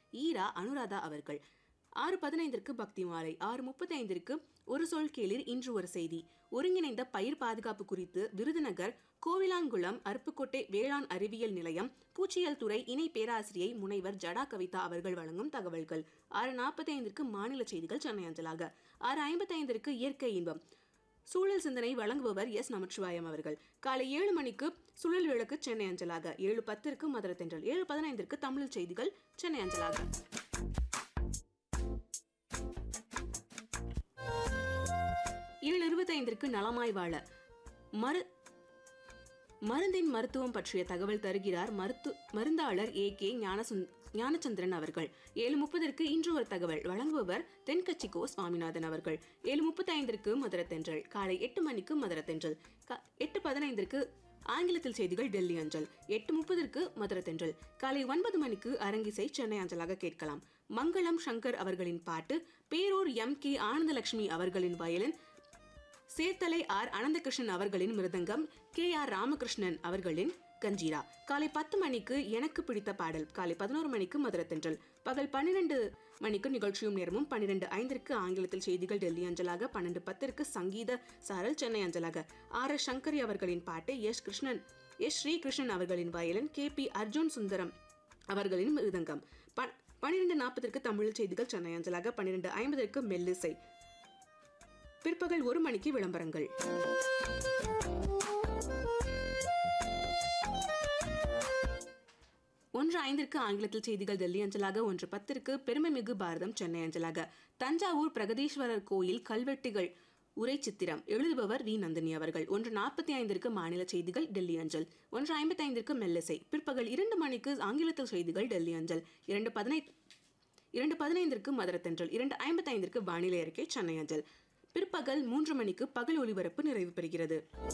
ஈரா அனுராதா அவர்கள் ஆறு பதினைந்திற்கு பக்தி மாலை ஆறு முப்பத்தி ஐந்திற்கு ஒரு சொல் கேளிர் இன்று ஒரு செய்தி ஒருங்கிணைந்த பயிர் பாதுகாப்பு குறித்து விருதுநகர் கோவிலாங்குளம் அருப்புக்கோட்டை வேளாண் அறிவியல் நிலையம் பூச்சியல் துறை இணை பேராசிரியை முனைவர் ஜடா கவிதா அவர்கள் வழங்கும் தகவல்கள் ஆறு நாற்பத்தி ஐந்திற்கு மாநில செய்திகள் சென்னை அஞ்சலாக ஆறு ஐம்பத்தி ஐந்திற்கு இயற்கை இன்பம் சூழல் சிந்தனை வழங்குபவர் எஸ் நமச்சிவாயம் அவர்கள் காலை ஏழு மணிக்கு சுழல் விளக்கு சென்னை அஞ்சலாக ஏழு பத்திற்கு மதுரை தென்றல் ஏழு பதினைந்திற்கு தமிழ் செய்திகள் சென்னை அஞ்சலாக ஏழு இருபத்தைந்திற்கு நலமாய் வாழ மரு மருந்தின் மருத்துவம் பற்றிய தகவல் தருகிறார் மருத்து மருந்தாளர் ஏ கே ஞானசுந் ஞானச்சந்திரன் அவர்கள் ஏழு முப்பதற்கு இன்று ஒரு தகவல் வழங்குபவர் தென்கட்சி கோ சுவாமிநாதன் அவர்கள் ஏழு முப்பத்தி ஐந்திற்கு மதுரத்தென்றல் காலை எட்டு மணிக்கு மதுரத்தென்றல் க- எட்டு பதினைந்திற்கு ஆங்கிலத்தில் செய்திகள் டெல்லி அஞ்சல் எட்டு முப்பதற்கு மதுரத்தென்றல் காலை ஒன்பது மணிக்கு அரங்கிசை சென்னை அஞ்சலாக கேட்கலாம் மங்களம் சங்கர் அவர்களின் பாட்டு பேரூர் எம் கே ஆனந்தலட்சுமி அவர்களின் வயலின் சேர்த்தலை ஆர் அனந்தகிருஷ்ணன் அவர்களின் மிருதங்கம் கே ஆர் ராமகிருஷ்ணன் அவர்களின் கஞ்சீரா காலை பத்து மணிக்கு எனக்கு பிடித்த பாடல் காலை பதினோரு மணிக்கு மதுரத்தென்றல் பகல் பன்னிரண்டு மணிக்கு நிகழ்ச்சியும் நேரமும் பன்னிரண்டு ஐந்திற்கு ஆங்கிலத்தில் செய்திகள் டெல்லி அஞ்சலாக பன்னெண்டு பத்திற்கு சங்கீத சாரல் சென்னை அஞ்சலாக ஆர் எஸ் சங்கரி அவர்களின் பாட்டு எஸ் கிருஷ்ணன் எஸ் ஸ்ரீகிருஷ்ணன் அவர்களின் violin K P Arjun Sundaram அவர்களின் மிருதங்கம் ப- பன்னிரண்டு நாற்பதற்கு தமிழ் செய்திகள் சென்னை அஞ்சலாக பன்னிரண்டு ஐம்பதற்கு மெல்லிசை பிற்பகல் ஒரு மணிக்கு விளம்பரங்கள் ஒன்று ஐந்திற்கு ஆங்கிலத்தில் செய்திகள் டெல்லி அஞ்சலாக ஒன்று பத்திற்கு பெருமைமிகு பாரதம் சென்னை அஞ்சலாக தஞ்சாவூர் பிரகதீஸ்வரர் கோயில் கல்வெட்டுகள் உரை சித்திரம் எழுதுபவர் வி நந்தினி அவர்கள் ஒன்று நாற்பத்தி ஐந்திற்கு மாநில செய்திகள் டெல்லி அஞ்சல் ஒன்று ஐம்பத்தி ஐந்திற்கு மெல்லிசை பிற்பகல் இரண்டு மணிக்கு ஆங்கிலத்தில் செய்திகள் டெல்லி அஞ்சல் இரண்டு பதினை இரண்டு பதினைந்திற்கு மதுரத்தென்றல் இரண்டு ஐம்பத்தி ஐந்திற்கு வானிலை அறிக்கை சென்னை அஞ்சல் பிற்பகல் மூன்று மணிக்கு பகல் ஒலிபரப்பு நிறைவு பெறுகிறது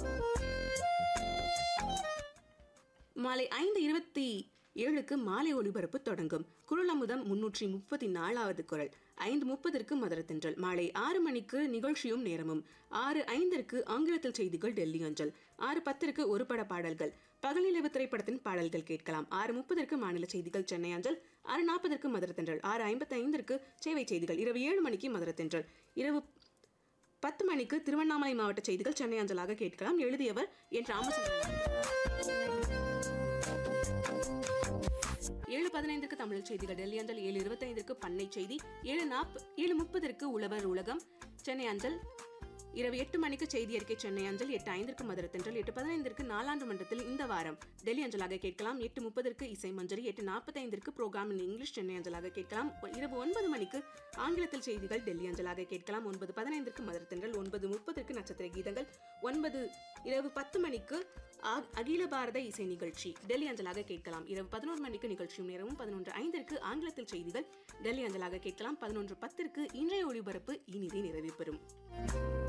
மாலை ஐந்து இருபத்தி ஏழுக்கு மாலை ஒலிபரப்பு தொடங்கும் குரல் அமுதம் முன்னூற்றி முப்பத்தி நாலாவது குரல் ஐந்து முப்பதற்கு மதுரத்தென்றல் மாலை ஆறு மணிக்கு நிகழ்ச்சியும் நேரமும் ஆறு ஐந்திற்கு ஆங்கிலத்தில் செய்திகள் டெல்லி அஞ்சல் ஆறு பத்திற்கு ஒரு பட பாடல்கள் பகலிலவு திரைப்படத்தின் பாடல்கள் கேட்கலாம் ஆறு முப்பதற்கு மாநில செய்திகள் சென்னை அஞ்சல் ஆறு நாற்பதற்கு மதுரத்தென்றல் ஆறு ஐம்பத்தி ஐந்திற்கு சேவை செய்திகள் இரவு ஏழு மணிக்கு மதுரத்தென்றல் இரவு பத்து மணிக்கு திருவண்ணாமலை மாவட்ட செய்திகள் சென்னை அஞ்சலாக கேட்கலாம் எழுதியவர் என் ராமச்சந்திரன் ஏழு பதினைந்திற்கு தமிழ் செய்திகள் டெல்லி அஞ்சல் ஏழு இருபத்தைந்திற்கு பண்ணை செய்தி ஏழு நாப் ஏழு முப்பதற்கு உழவர் உலகம் சென்னை அஞ்சல் இரவு எட்டு மணிக்கு செய்தி அறிக்கை சென்னை அஞ்சல் எட்டு ஐந்திற்கு மதுரத்தென்றல் எட்டு பதினைந்திற்கு நாலாண்டு மன்றத்தில் இந்த வாரம் டெல்லி அஞ்சலாக கேட்கலாம் எட்டு முப்பதற்கு இசை மஞ்சரி எட்டு நாற்பத்தைந்திற்கு ப்ரோக்ராம் இன் இங்கிலீஷ் சென்னை அஞ்சலாக கேட்கலாம் இரவு ஒன்பது மணிக்கு ஆங்கிலத்தில் செய்திகள் டெல்லி அஞ்சலாக கேட்கலாம் ஒன்பது பதினைந்திற்கு மதுரத்தென்றல் ஒன்பது முப்பதற்கு நட்சத்திர கீதங்கள் ஒன்பது இரவு பத்து மணிக்கு ஆ- அகில பாரத இசை நிகழ்ச்சி டெல்லி அஞ்சலாக கேட்கலாம் இரவு பதினோரு மணிக்கு நிகழ்ச்சியும் நேரமும் பதினொன்று ஐந்திற்கு ஆங்கிலத்தில் செய்திகள் டெல்லி அஞ்சலாக கேட்கலாம் பதினொன்று பத்திற்கு இன்றைய ஒளிபரப்பு இனிதே நிறைவு பெறும்